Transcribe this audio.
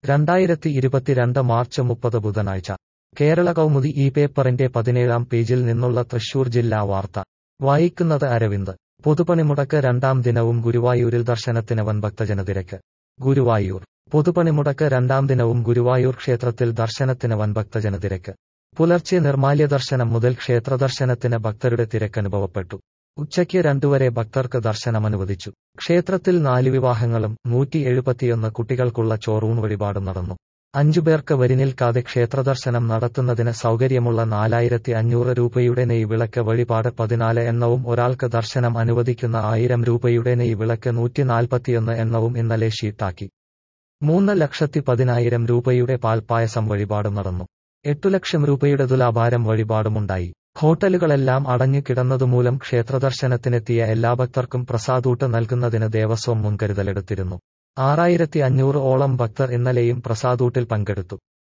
രണ്ടായിരത്തി ഇരുപത്തിരണ്ട് മാർച്ച് മുപ്പത് ബുധനാഴ്ച കേരള കൗമുദി ഈ പേപ്പറിന്റെ പതിനേഴാം പേജിൽ നിന്നുള്ള തൃശൂർ ജില്ലാ വാർത്ത വായിക്കുന്നത് അരവിന്ദ് പൊതുപണിമുടക്ക് രണ്ടാം ദിനവും ഗുരുവായൂരിൽ ദർശനത്തിന് വൻ ഭക്തജനതിരക്ക് ഗുരുവായൂർ പൊതുപണിമുടക്ക് രണ്ടാം ദിനവും ഗുരുവായൂർ ക്ഷേത്രത്തിൽ ദർശനത്തിന് വൻ ഭക്തജനതിരക്ക് പുലർച്ചെ നിർമാല്യ ദർശനം മുതൽ ക്ഷേത്രദർശനത്തിന് ഭക്തരുടെ തിരക്കനുഭവപ്പെട്ടു ഉച്ചയ്ക്ക് രണ്ടുവരെ ഭക്തർക്ക് ദർശനം അനുവദിച്ചു ക്ഷേത്രത്തിൽ നാല് വിവാഹങ്ങളും നൂറ്റി എഴുപത്തിയൊന്ന് കുട്ടികൾക്കുള്ള ചോറൂൺ വഴിപാടും നടന്നു അഞ്ചുപേർക്ക് വരിനിൽക്കാതെ ക്ഷേത്രദർശനം നടത്തുന്നതിന് സൗകര്യമുള്ള നാലായിരത്തി അഞ്ഞൂറ് രൂപയുടെ നെയ് വിളക്ക് വഴിപാട് പതിനാല് എണ്ണവും ഒരാൾക്ക് ദർശനം അനുവദിക്കുന്ന ആയിരം രൂപയുടെ നെയ് വിളക്ക് നൂറ്റി നാൽപ്പത്തിയൊന്ന് എണ്ണവും ഇന്നലെ ഷീട്ടാക്കി മൂന്ന് ലക്ഷത്തി പതിനായിരം രൂപയുടെ പാൽപ്പായസം വഴിപാടും നടന്നു എട്ടു ലക്ഷം രൂപയുടെ തുലാഭാരം വഴിപാടുമുണ്ടായി ഹോട്ടലുകളെല്ലാം അടഞ്ഞു കിടന്നതുമൂലം ക്ഷേത്രദർശനത്തിനെത്തിയ എല്ലാ ഭക്തർക്കും പ്രസാദൂട്ട് നൽകുന്നതിന് ദേവസ്വം മുൻകരുതലെടുത്തിരുന്നു ആറായിരത്തി അഞ്ഞൂറ് ഓളം ഭക്തർ ഇന്നലെയും പ്രസാദൂട്ടിൽ പങ്കെടുത്തു